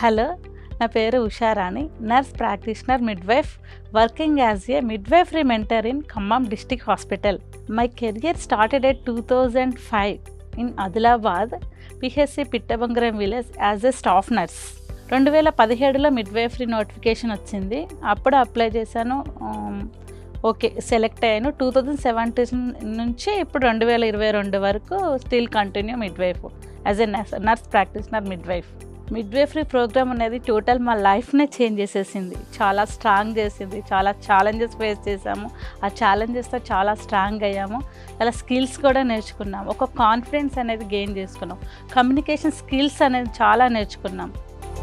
hello నా పేరు Usharani nurse practitioner midwife working as a midwifery mentor in Khammam district hospital my career started at two thousand five in Adilabad PHC Pittabangaram village as a staff nurse రెండు వేల పదిహేడులో midwifery notification వచ్చింది అప్పుడు apply చేశాను um, okay select అయ్యాను two thousand seventeen నుంచి ఇప్పుడు రెండు వేల ఇరవై రెండు వరకు still continue midwife as a nurse nurse practitioner midwife midwifery program అనేది టోటల్ మా లైఫ్నే చేంజ్ చేసేసింది చాలా స్ట్రాంగ్ చేసింది చాలా ఛాలెంజెస్ ఫేస్ చేసాము ఆ ఛాలెంజెస్తో చాలా స్ట్రాంగ్ అయ్యాము చాలా స్కిల్స్ కూడా నేర్చుకున్నాం ఒక కాన్ఫిడెన్స్ అనేది గెయిన్ చేసుకున్నాం కమ్యూనికేషన్ స్కిల్స్ అనేది చాలా నేర్చుకున్నాం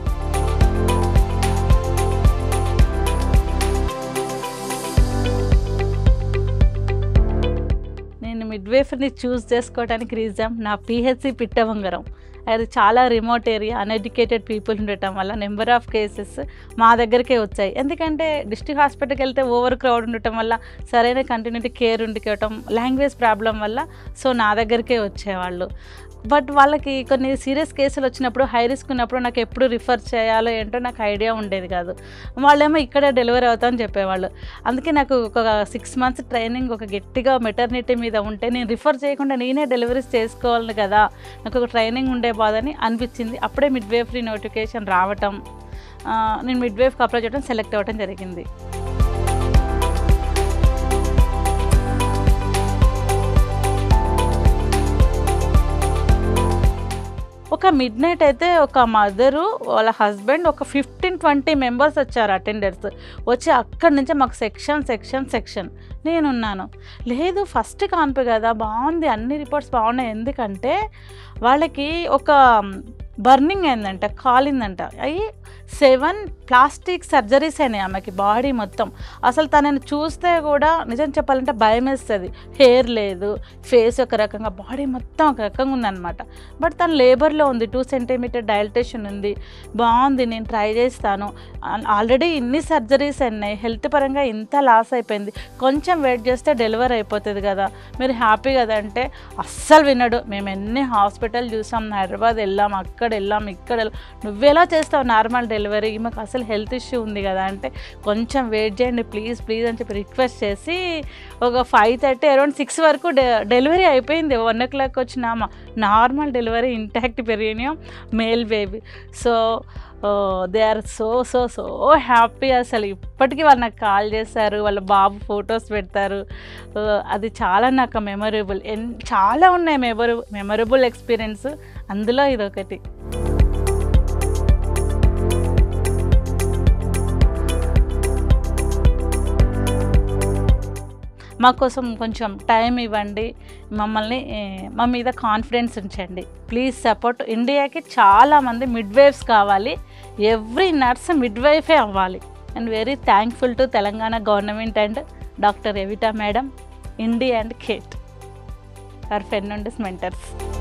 నేను మిడ్వేఫర్ని చూస్ చేసుకోవడానికి రీజన్ నా పిహెచ్సి పిట్టవంగరం అది చాలా రిమోట్ ఏరియా అన్ఎడ్యుకేటెడ్ పీపుల్ ఉండటం వల్ల నెంబర్ ఆఫ్ కేసెస్ మా దగ్గరికే వచ్చాయి ఎందుకంటే డిస్ట్రిక్ట్ హాస్పిటల్కి వెళ్తే ఓవర్ క్రౌడ్ ఉండటం వల్ల సరైన కంటిన్యూటీ కేర్ ఉండికోవటం లాంగ్వేజ్ ప్రాబ్లం వల్ల సో నా దగ్గరికే వచ్చేవాళ్ళు బట్ వాళ్ళకి కొన్ని సీరియస్ కేసులు వచ్చినప్పుడు హై రిస్క్ ఉన్నప్పుడు నాకు ఎప్పుడు రిఫర్ చేయాలో ఏంటో నాకు ఐడియా ఉండేది కాదు వాళ్ళేమో ఇక్కడే డెలివరీ అవుతామని చెప్పేవాళ్ళు అందుకే నాకు ఒక సిక్స్ మంత్స్ ట్రైనింగ్ ఒక గట్టిగా మెటర్నిటీ మీద ఉంటే నేను రిఫర్ చేయకుండా నేనే డెలివరీస్ చేసుకోవాలి కదా నాకు ఒక ట్రైనింగ్ ఉండే బాధని అనిపించింది అప్పుడే మిడ్ వే ఫ్రీ నోటిఫికేషన్ రావటం ఆ, నేను మిడ్ వేఫ్కి అప్లై చేయడం సెలెక్ట్ అవ్వడం జరిగింది ఒక మిడ్ నైట్ అయితే ఒక మదరు వాళ్ళ హస్బెండ్ ఒక ఫిఫ్టీన్ ట్వంటీ మెంబర్స్ వచ్చారు అటెండర్స్ వచ్చి అక్కడి నుంచే మాకు సెక్షన్ సెక్షన్ సెక్షన్ నేనున్నాను లేదు ఫస్ట్ కాన్పే కదా బాగుంది అన్ని రిపోర్ట్స్ బాగున్నాయి ఎందుకంటే వాళ్ళకి ఒక బర్నింగ్ అయిందంట కాలిందంట అయ్యి సెవెన్ ప్లాస్టిక్ సర్జరీస్ అయినాయి ఆమెకి బాడీ మొత్తం అసలు తనని చూస్తే కూడా నిజం చెప్పాలంటే భయం వేస్తుంది హెయిర్ లేదు ఫేస్ ఒక రకంగా బాడీ మొత్తం ఒక రకంగా ఉందన్నమాట బట్ తను లేబర్లో ఉంది టూ సెంటీమీటర్ డైలటేషన్ ఉంది బాగుంది నేను ట్రై చేస్తాను ఆల్రెడీ ఇన్ని సర్జరీస్ ఉన్నాయి హెల్త్ పరంగా ఇంత లాస్ అయిపోయింది కొంచెం వెయిట్ చేస్తే డెలివరీ అయిపోతుంది కదా మీరు హ్యాపీ కదా అంటే అస్సలు వినడు మేము ఎన్ని హాస్పిటల్ చూసాం హైదరాబాద్ వెళ్ళాం అక్కడ వెళ్ళాం ఇక్కడ వెళ్ళాం నువ్వెలా చేస్తావు నార్మల్ డెలివరీ ఈమెకు అసలు హెల్త్ ఇష్యూ ఉంది కదా అంటే కొంచెం వెయిట్ చేయండి ప్లీజ్ ప్లీజ్ అని చెప్పి రిక్వెస్ట్ చేసి ఒక ఫైవ్ థర్టీ అరౌండ్ సిక్స్ వరకు డె డెలివరీ అయిపోయింది వన్ ఓ క్లాక్ వచ్చినామా నార్మల్ డెలివరీ ఇంటాక్ట్ పెరిగినాం male baby so they are so so so happy అసలు ఇప్పటికీ వాళ్ళు నాకు కాల్ చేస్తారు వాళ్ళ బాబు ఫొటోస్ పెడతారు Uh, అది చాలా నాకు మెమొరబుల్ ఎన్ చాలా ఉన్నాయి మెమొర మెమొరబుల్ ఎక్స్పీరియన్స్ అందులో ఇదొకటి మా కోసం కొంచెం టైం ఇవ్వండి మమ్మల్ని ఏ, మా మీద కాన్ఫిడెన్స్ ఉంచండి ప్లీజ్ సపోర్ట్ ఇండియాకి చాలామంది మిడ్ వైఫ్స్ కావాలి ఎవ్రీ నర్స్ మిడ్ వైఫే అవ్వాలి and very thankful to Telangana government and doctor Evita madam ఇండి అండ్ ఖేట్ ఫర్ ఫెర్నాండస్ మెంటర్స్